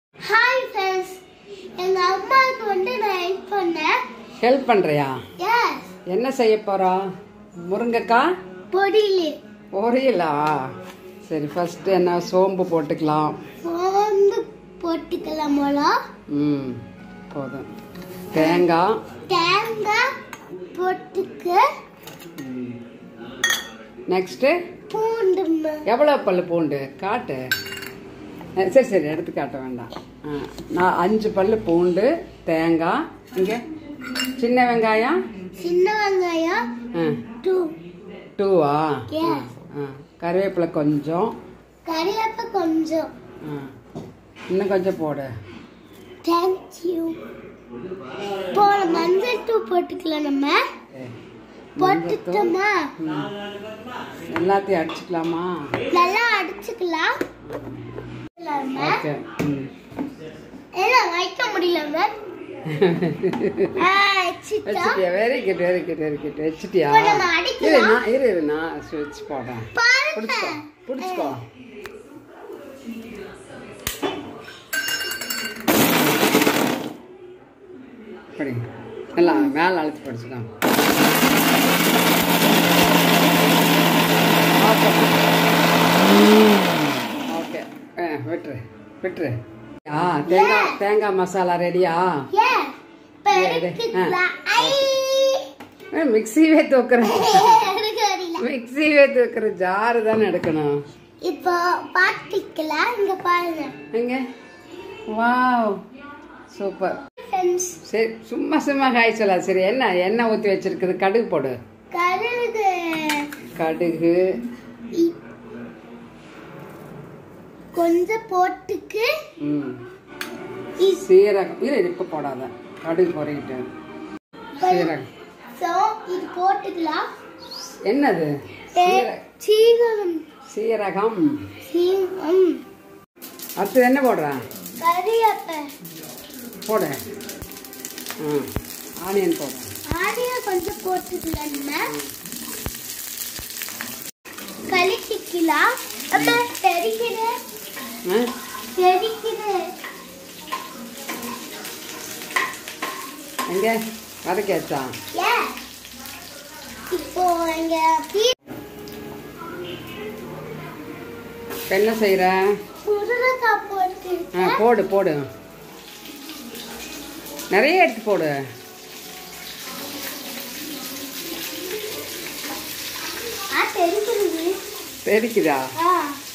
Hi friends எங்க அம்மாவுக்கு வந்து நான் ஹெல்ப் பண்ணேன் ஹெல்ப் பண்ணுறியா எஸ் என்ன செய்ய போகிறோம் முருங்கைக்காய் பொடியிலே பொரியலா சரி ஃபஸ்ட்டு என்ன சோம்பு போட்டுக்கலாம் சோம்பு போட்டுக்கலாம் போல ம் போதும் தேங்காய் தேங்காய் போட்டுக்க நெக்ஸ்ட்டு பூண்டு ம- எவ்வளோ பல்லு பூண்டு காட்டு அஹ் சரி சரி எடுத்து காட்ட வேண்டாம் ஆ, நான் அஞ்சு பல்லு பூண்டு தேங்காய் இங்கே சின்ன வெங்காயம் சின்ன வெங்காயம் ஆ டூ டூவா Yes. ஆ கருவேப்பிலை கொஞ்சம் கறிவேப்ப கொஞ்சம் ஆ இன்னும் கொஞ்சம் போடு தேங்க்யூ போன மஞ்சள் டூ போட்டுக்கலாம் நம்ம ஏ, போட்டுட்டோமா ம். எல்லாத்தையும் அடிச்சுக்கலாமா நல்லா அடிச்சுக்கலாம் நம்ம. ஓகே ம் ஏன்னா வைக்க முடியலங்க ஆ, வச்சுட்டோம். வச்சுட்டியா very good very good very good வச்சுட்டியா இப்போ நம்ம இரு அடிக்கலாம். நான் இரு இரு நான் ஸ்விட்ச் போடுறேன் பாருங்க பிடிச்சிக்கோ பிடிச்சிக்கோ படி நல்லா மேலே அழுத்தி படிச்சுக்கோ ஓகே ஓகே ஆ விட்டுரு விட்டுரு ஆ தேங்காய் தேங்காய் மசாலா ரெடியா ஏ இப்போ இது, இது. எடுத்துக்கலாம் ஐ மிக்சிவே தூக்குறேன் எடுக்க வரல. மிக்சிவே தூக்குற ஜாரு தானே எடுக்கணும் இப்போ பாத்துக்கலாம் இங்க பாருங்க எங்க வாவ் சூப்பர் ஃப்ரெண்ட்ஸ் சரி சும்மா சும்மா காய் சொல்லாது சரி என்ன எண்ணெய் ஊற்றி வச்சிருக்குது கடுகு போடு கருகு கடுகு இ- கொஞ்சம் போட்டுக்கு ம் இ- சீரகம் இல்லை இப்போ போடாத கடுகு பொறிக்கிட்டு சீரகம் so இது போட்டுக்கலாம் என்னது ஏ, சீரகம் சீரகம் சீரகம் அடுத்தது என்ன போடுறேன் கறியப்ப போடு ம் ஆனியன் போடுறேன் ஆடியோ கொஞ்சம் போட்டுக்கலாம் நம்ம கழிச்சிக்கலாம் அப்ப தெரிக்குது ஆ தெரிக்குது எங்கே வதக்கியாச்சா ஏ இப்போ இங்க பீ- இப்போ என்ன செய்கிற முருங்கைக்காய் ஆ போட்டுருக்கேன் போடு போடு நிறைய எடுத்து போடு ஆ தெரிக்குது தெரிக்குதா ஆ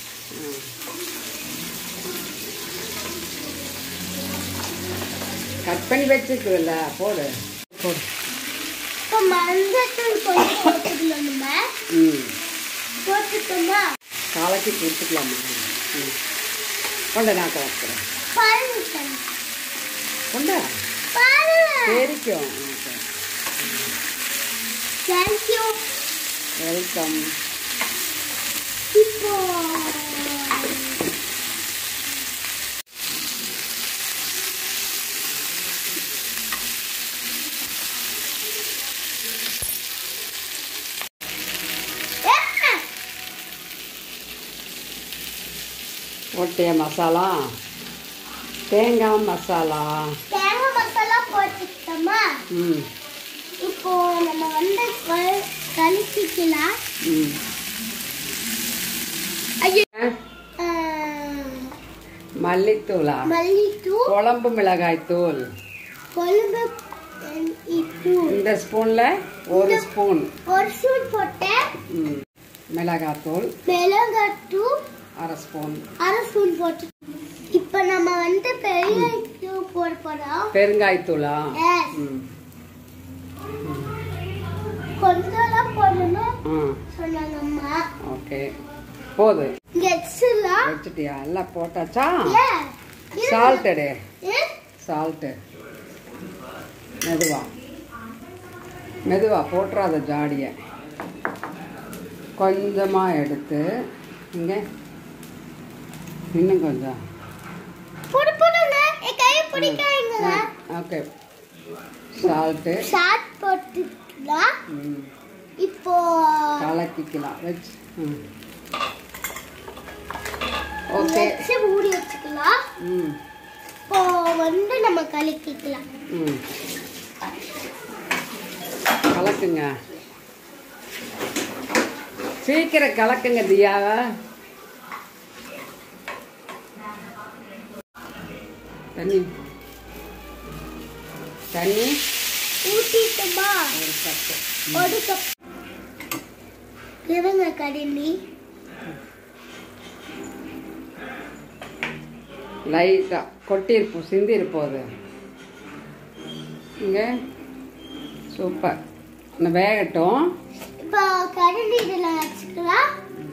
கட் பண்ணி வச்சுக்குதுல்ல போடு போடு இப்போ மஞ்சத்தூள் கொஞ்சம் போட்டுக்கலாம் நம்ம ம் போட்டுட்டோமா காலைக்கு கொடுத்துக்கலாமா ம் கொண்ட நான் கலக்கிறேன் பாருங்க friends. கொண்டா பாருங்க தெரிக்கும் ஓகே தேங்க்யூ வெல்கம் இப்போ ஏ! ஒட்டிய மசாலா தேங்காய் மசாலா தேங்காய் மசாலா போட்டுட்டோமா ம் இப்போ நம்ம வந்து க- கழிச்சிக்கலாம் ம் ஐயோ ஆ, மல்லித்தூளா மல்லித்தூள் குழம்பு மிளகாய் தூள் கொழும்பு இப்போ இந்த ஸ்பூனில் ஒரு ஸ்பூன் ஒரு ஸ்பூன் போட்டேன் ம் மிளகாத்தூள் மிளகாத்தூள் அரை ஸ்பூன் அரை ஸ்பூன் போட்டு இப்போ நம்ம வந்து பெரிய தூள் போட போறோம் பெருங்காயத்தூளா Yes. ம் கொஞ்சம் போடணும் ஆ சொன்னாங்க அம்மா ஓகே போது இங்க எக்ஸ்லாம் வச்சுட்டியா எல்லாம் போட்டாச்சா ஏ சால்ட் எடு ஏ சால்ட்டு மெதுவா மெதுவா போட்டுறாத ஜாடியை கொஞ்சமாக எடுத்து இங்கே இன்னும் கொஞ்சம் போடு போடுங்க என் கையை பிடிக்காங்க ஓகே சால்ட்டு ஷார்ட் போட்டுக்கலாம் இப்போ கலக்கிக்கலாம் வச்சு ம் ஓகே வச்சு மூடி வச்சுக்கலாம் ம் வந்து நம்ம கலக்கிக்கலாம் ம் கலக்குங்க சீக்கிரம் கலக்குங்க தியாவை தண்ணி தண்ணி ஊட்டிட்டுமா ஒரு கப்பு ஒரு கப் இருங்க கடினி லைட்டாக கொட்டியிருப்போம் சிந்தி இருப்போது இங்கே சூப்பர் இன்னும் வேகட்டும் இப்போ கரண்டி இதில் வச்சுக்கலாம்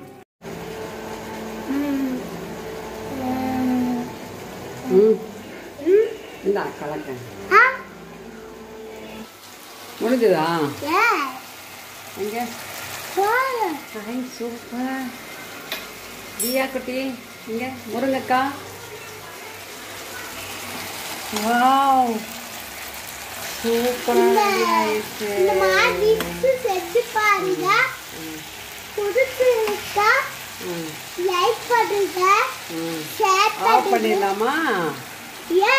ம். ம். ம் ம். இந்தா கலக்க ஆ முடிஞ்சுதா ஏ எங்கே போடு. ஹாய் சூப்பர் தியா குட்டி இங்கே முருங்கக்கா வாவ் சூப்பராக இந்த ஆயிடுச்சு இந்த மாதிரி டிப்ஸ் செஞ்சு பாருங்க பிடிச்சிருக்கா ம் லைக் பண்ணுங்க ம் ஷேர் ஆஃப் பண்ணுங்க பண்ணிடலாமா ஏ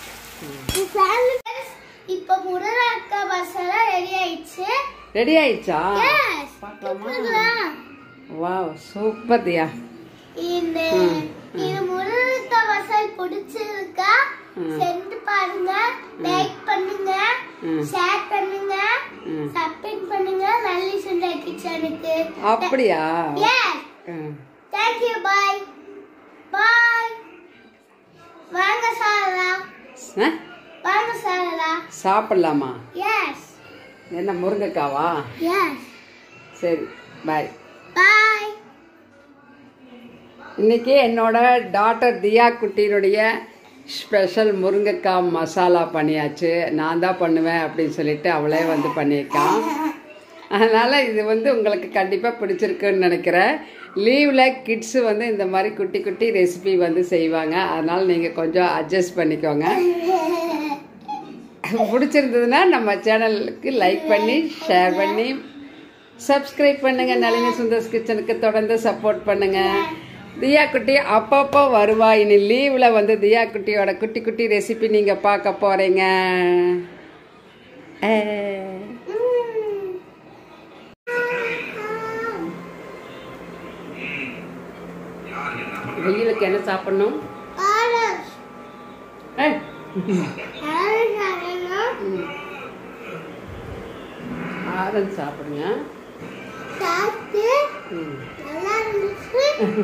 இப்போ முருங்கக்கா மசாலா ரெடி ஆயிடுச்சு ரெடி ஆயிடுச்சா எஸ் பார்க்கலாமா வாவ் சூப்பர் தியா இந்த ம், இது முருங்கக்கா மசால் பிடிச்சிருக்கா ம். செஞ்சு பாருங்க லைக் பண்ணுங்க ம். ஷேர் பண்ணுங்க ம். சப்ஸ்கிரைப் பண்ணுங்க நல்லி சுண்டா கிச்சனுக்கு அப்படியா எஸ் ம். தேங்க் யூ பாய் பாய் வாங்க சாரதா ஆ? வாங்க சாரதா சாப்பிடலாமா எஸ் என்ன முருங்கைக்காவா எஸ் சரி பாய் பாய் இன்னைக்கு என்னோட டாட்டர் தியா குட்டியினுடைய ஸ்பெஷல் முருங்கைக்காய் மசாலா பண்ணியாச்சு நான் தான் பண்ணுவேன் அப்படின்னு சொல்லிட்டு அவளே வந்து பண்ணியிருக்கான் அதனால் இது வந்து உங்களுக்கு கண்டிப்பாக பிடிச்சிருக்குன்னு நினைக்கிறேன் லீவில் கிட்ஸு வந்து இந்த மாதிரி குட்டி குட்டி ரெசிபி வந்து செய்வாங்க அதனால் நீங்கள் கொஞ்சம் அட்ஜஸ்ட் பண்ணிக்கோங்க பிடிச்சிருந்ததுன்னா நம்ம சேனலுக்கு லைக் பண்ணி ஷேர் பண்ணி சப்ஸ்கிரைப் பண்ணுங்க நளினி சுந்தர்ஸ் கிச்சனுக்கு தொடர்ந்து சப்போர்ட் பண்ணுங்க தியா குட்டி அப்பப்போ வருவா இனி லீவில் வந்து தியா குட்டியோட குட்டி குட்டி ரெசிபி நீங்கள் பார்க்க போகிறீங்க வெயிலுக்கு என்ன சாப்பிடணும் ஆரஞ்ச் ஏய், ஆரஞ்ச் ஆரஞ்சு ம். ஆரஞ்சு சாப்பிடுங்க சாப்பிட்டு ம். நல்லா இருந்துச்சு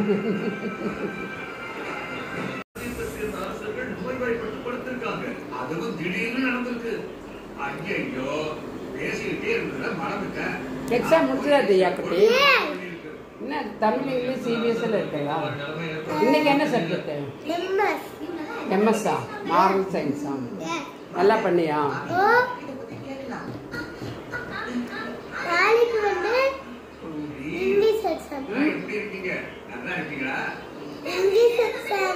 கொடுத்திருக்காங்க அதுவும் திடீர்னு நடந்திருக்கு ஐயோ பேசிக்கிட்டே இருந்தத மறந்துட்டேன் எக்ஸாம் முடிச்சதா தியா குட்டி ஏன் என்ன தமிழ் இங்கிலீஷ் சிபிஎஸ்சில் இருக்குங்களா இன்னைக்கு என்ன சப்ஜெக்ட் எம்எஸ் எம்எஸ்ஸா மாரல் சயின்ஸா ஏன் நல்லா பண்ணியா ஓ நாளைக்கு வந்து இங்கிலீஷ் எக்ஸாம் எப்படி இருக்கீங்க நல்லா இருக்கீங்களா இங்கிலீஷ் எக்ஸாம்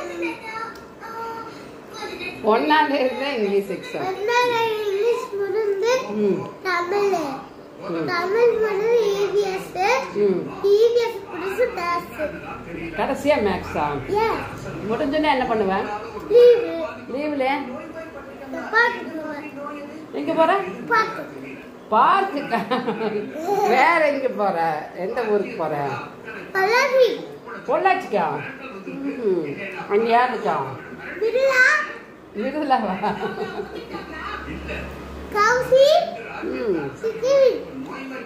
ஒன்னாம் தேதி தான் இங்கிலீஷ் எக்ஸாம் ஒன்னாம் இங்கிலீஷ் முடிந்து ம் தமிழ் தமிழ் வந்து இவிஎஸ் ம் இவிஎஸ் முடிச்சு மேத்ஸ் கடைசியா மேக்ஸா ஏன் முடிஞ்சுன்னா என்ன பண்ணுவேன் லீவு லீவில் பார்க்க போவேன் எங்கே போகிற பார்க்க பார்க்குக்கா வேற எங்கே போகிற எந்த ஊருக்கு போகிற பழகி பொள்ளாச்சிக்கா ம் அங்கே யார் இருக்கா பிர்லா விருதுலாவா கௌசி ம் சித்தி